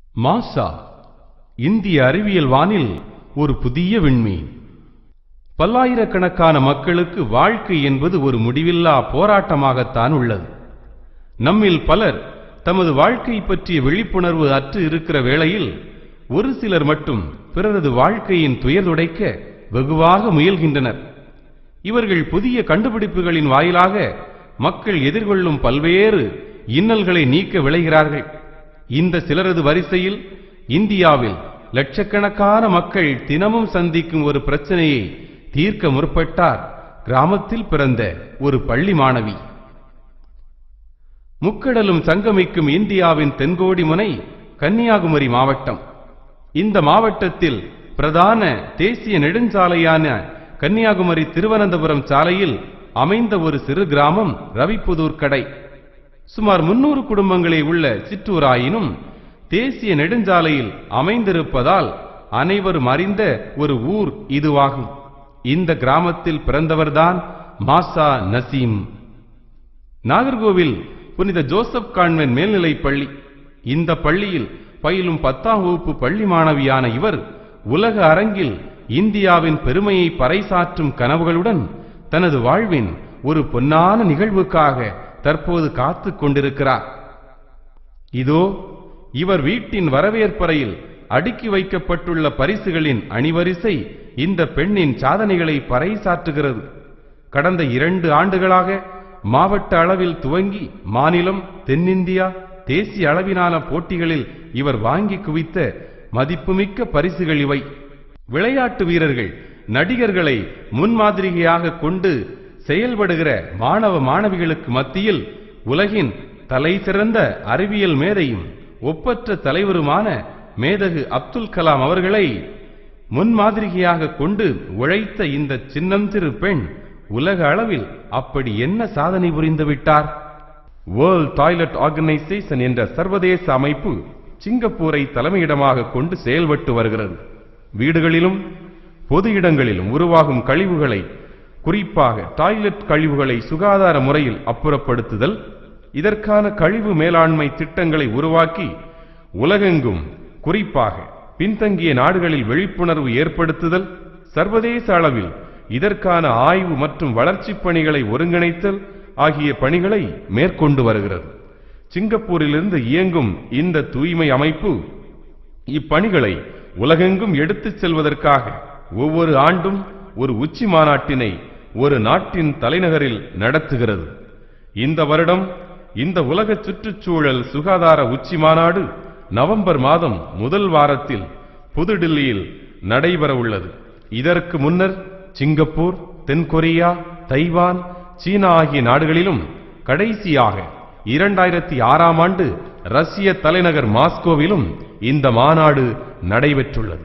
மாசா இந்திய அறிவியல் வானில் ஒரு புதிய விண்மீன் பல்லாயிரக்கணக்கான மக்களுக்கு வாழ்க்கை என்பது ஒரு முடிவில்லா போராட்டமாகத்தான் உள்ளது நம்மில் பலர் தமது வாழ்க்கை பற்றிய விழிப்புணர்வு அற்று இருக்கிற வேளையில் ஒரு சிலர் மட்டும் பிறரது வாழ்க்கையின் துயர்துடைக்க வெகுவாக முயல்கின்றனர் இவர்கள் புதிய கண்டுபிடிப்புகளின் வாயிலாக மக்கள் எதிர்கொள்ளும் பல்வேறு இன்னல்களை நீக்க விளைகிறார்கள் இந்த சிலரது வரிசையில் இந்தியாவில் லட்சக்கணக்கான மக்கள் தினமும் சந்திக்கும் ஒரு பிரச்சனையை தீர்க்க முற்பட்டார் கிராமத்தில் பிறந்த ஒரு பள்ளி மாணவி முக்கடலும் சங்கமிக்கும் இந்தியாவின் தென்கோடி முனை கன்னியாகுமரி மாவட்டம் இந்த மாவட்டத்தில் பிரதான தேசிய நெடுஞ்சாலையான கன்னியாகுமரி திருவனந்தபுரம் சாலையில் அமைந்த ஒரு சிறு கிராமம் ரவிப்புதூர் கடை சுமார் முன்னூறு குடும்பங்களே உள்ள சிற்றூராயினும் தேசிய நெடுஞ்சாலையில் அமைந்திருப்பதால் அனைவரும் அறிந்த ஒரு ஊர் இதுவாகும் இந்த கிராமத்தில் பிறந்தவர்தான் மாசா நசீம் நாகர்கோவில் புனித ஜோசப் கான்வென்ட் மேல்நிலைப் பள்ளி இந்த பள்ளியில் பயிலும் பத்தாம் வகுப்பு பள்ளி மாணவியான இவர் உலக அரங்கில் இந்தியாவின் பெருமையை பறைசாற்றும் கனவுகளுடன் தனது வாழ்வின் ஒரு பொன்னான நிகழ்வுக்காக தற்போது காத்துக் கொண்டிருக்கிறார் இதோ இவர் வீட்டின் வரவேற்பறையில் அடுக்கி வைக்கப்பட்டுள்ள பரிசுகளின் அணிவரிசை இந்த பெண்ணின் சாதனைகளை பறைசாற்றுகிறது கடந்த இரண்டு ஆண்டுகளாக மாவட்ட அளவில் துவங்கி மாநிலம் தென்னிந்தியா தேசிய அளவிலான போட்டிகளில் இவர் வாங்கி குவித்த மதிப்புமிக்க பரிசுகள் இவை விளையாட்டு வீரர்கள் நடிகர்களை முன்மாதிரியாக கொண்டு செயல்படுகிற மாணவ மாணவிகளுக்கு மத்தியில் உலகின் தலை சிறந்த அறிவியல் மேதையும் ஒப்பற்ற தலைவருமான மேதகு அப்துல் கலாம் அவர்களை முன்மாதிரியாக கொண்டு உழைத்த இந்த சின்னஞ்சிறு பெண் உலக அளவில் அப்படி என்ன சாதனை புரிந்து விட்டார் வேர்ல்ட் டாய்லெட் ஆர்கனைசேஷன் என்ற சர்வதேச அமைப்பு சிங்கப்பூரை தலைமையிடமாக கொண்டு செயல்பட்டு வருகிறது வீடுகளிலும் பொது இடங்களிலும் உருவாகும் கழிவுகளை குறிப்பாக டாய்லெட் கழிவுகளை சுகாதார முறையில் அப்புறப்படுத்துதல் இதற்கான கழிவு மேலாண்மை திட்டங்களை உருவாக்கி உலகெங்கும் குறிப்பாக பின்தங்கிய நாடுகளில் விழிப்புணர்வு ஏற்படுத்துதல் சர்வதேச அளவில் இதற்கான ஆய்வு மற்றும் வளர்ச்சிப் பணிகளை ஒருங்கிணைத்தல் ஆகிய பணிகளை மேற்கொண்டு வருகிறது சிங்கப்பூரிலிருந்து இயங்கும் இந்த தூய்மை அமைப்பு இப்பணிகளை உலகெங்கும் எடுத்துச் செல்வதற்காக ஒவ்வொரு ஆண்டும் ஒரு உச்சி மாநாட்டினை ஒரு நாட்டின் தலைநகரில் நடத்துகிறது இந்த வருடம் இந்த உலக சுற்றுச்சூழல் சுகாதார உச்சி மாநாடு நவம்பர் மாதம் முதல் வாரத்தில் புதுடில்லியில் நடைபெற உள்ளது இதற்கு முன்னர் சிங்கப்பூர் தென்கொரியா தைவான் சீனா ஆகிய நாடுகளிலும் கடைசியாக இரண்டாயிரத்தி ஆறாம் ஆண்டு ரஷ்ய தலைநகர் மாஸ்கோவிலும் இந்த மாநாடு நடைபெற்றுள்ளது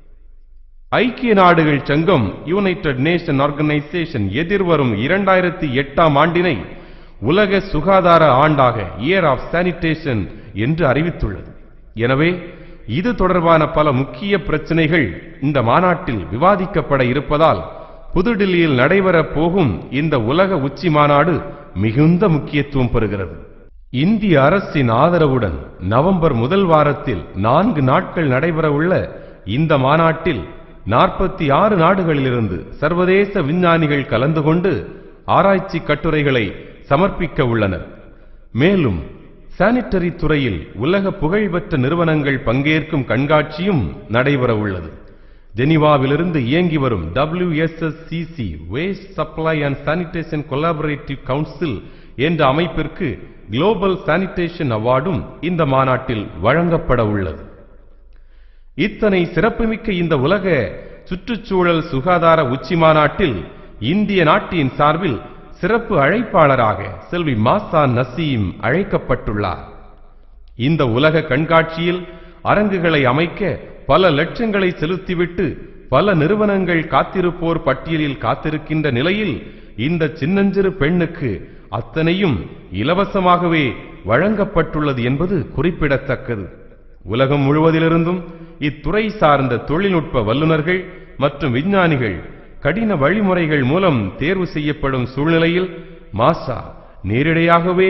ஐக்கிய நாடுகள் சங்கம் யுனைடெட் நேஷன் ஆர்கனைசேஷன் எதிர்வரும் இரண்டாயிரத்தி எட்டாம் ஆண்டினை உலக சுகாதார ஆண்டாக இயர் ஆஃப் சானிடேஷன் என்று அறிவித்துள்ளது எனவே இது தொடர்பான பல முக்கிய பிரச்சனைகள் இந்த மாநாட்டில் விவாதிக்கப்பட இருப்பதால் புதுடில்லியில் நடைபெறப் போகும் இந்த உலக உச்சி மாநாடு மிகுந்த முக்கியத்துவம் பெறுகிறது இந்திய அரசின் ஆதரவுடன் நவம்பர் முதல் வாரத்தில் நான்கு நாட்கள் நடைபெறவுள்ள இந்த மாநாட்டில் நாற்பத்தி ஆறு நாடுகளிலிருந்து சர்வதேச விஞ்ஞானிகள் கலந்து கொண்டு ஆராய்ச்சி கட்டுரைகளை சமர்ப்பிக்க உள்ளனர் மேலும் சானிட்டரி துறையில் உலக புகழ்பெற்ற நிறுவனங்கள் பங்கேற்கும் கண்காட்சியும் நடைபெற உள்ளது ஜெனீவாவிலிருந்து இயங்கி வரும் WSSCC waste supply and sanitation collaborative council என்ற அமைப்பிற்கு குளோபல் சானிடேஷன் அவார்டும் இந்த மாநாட்டில் வழங்கப்பட உள்ளது இத்தனை சிறப்புமிக்க இந்த உலக சுற்றுச்சூழல் சுகாதார உச்சி மாநாட்டில் இந்திய நாட்டின் சார்பில் சிறப்பு அழைப்பாளராக செல்வி மாசா நசீம் அழைக்கப்பட்டுள்ளார் இந்த உலக கண்காட்சியில் அரங்குகளை அமைக்க பல லட்சங்களை செலுத்திவிட்டு பல நிறுவனங்கள் காத்திருப்போர் பட்டியலில் காத்திருக்கின்ற நிலையில் இந்த சின்னஞ்சிறு பெண்ணுக்கு அத்தனையும் இலவசமாகவே வழங்கப்பட்டுள்ளது என்பது குறிப்பிடத்தக்கது உலகம் முழுவதிலிருந்தும் இத்துறை சார்ந்த தொழில்நுட்ப வல்லுநர்கள் மற்றும் விஞ்ஞானிகள் கடின வழிமுறைகள் மூலம் தேர்வு செய்யப்படும் சூழ்நிலையில் மாசா நேரிடையாகவே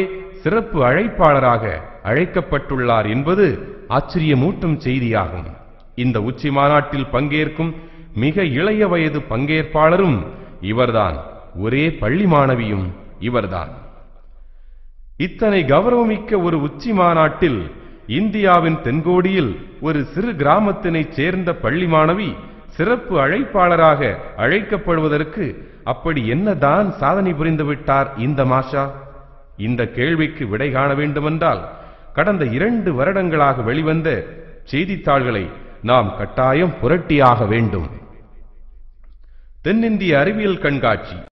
சிறப்பு அழைப்பாளராக அழைக்கப்பட்டுள்ளார் என்பது ஆச்சரியமூட்டும் செய்தியாகும் இந்த உச்சி மாநாட்டில் பங்கேற்கும் மிக இளைய வயது பங்கேற்பாளரும் இவர்தான் ஒரே பள்ளி மாணவியும் இவர்தான் இத்தனை கௌரவமிக்க ஒரு உச்சி மாநாட்டில் இந்தியாவின் தென்கோடியில் ஒரு சிறு கிராமத்தினைச் சேர்ந்த பள்ளி மாணவி சிறப்பு அழைப்பாளராக அழைக்கப்படுவதற்கு அப்படி என்னதான் சாதனை புரிந்து விட்டார் இந்த மாஷா இந்த கேள்விக்கு விடை காண வேண்டுமென்றால் கடந்த இரண்டு வருடங்களாக வெளிவந்த செய்தித்தாள்களை நாம் கட்டாயம் புரட்டியாக வேண்டும் தென்னிந்திய அறிவியல் கண்காட்சி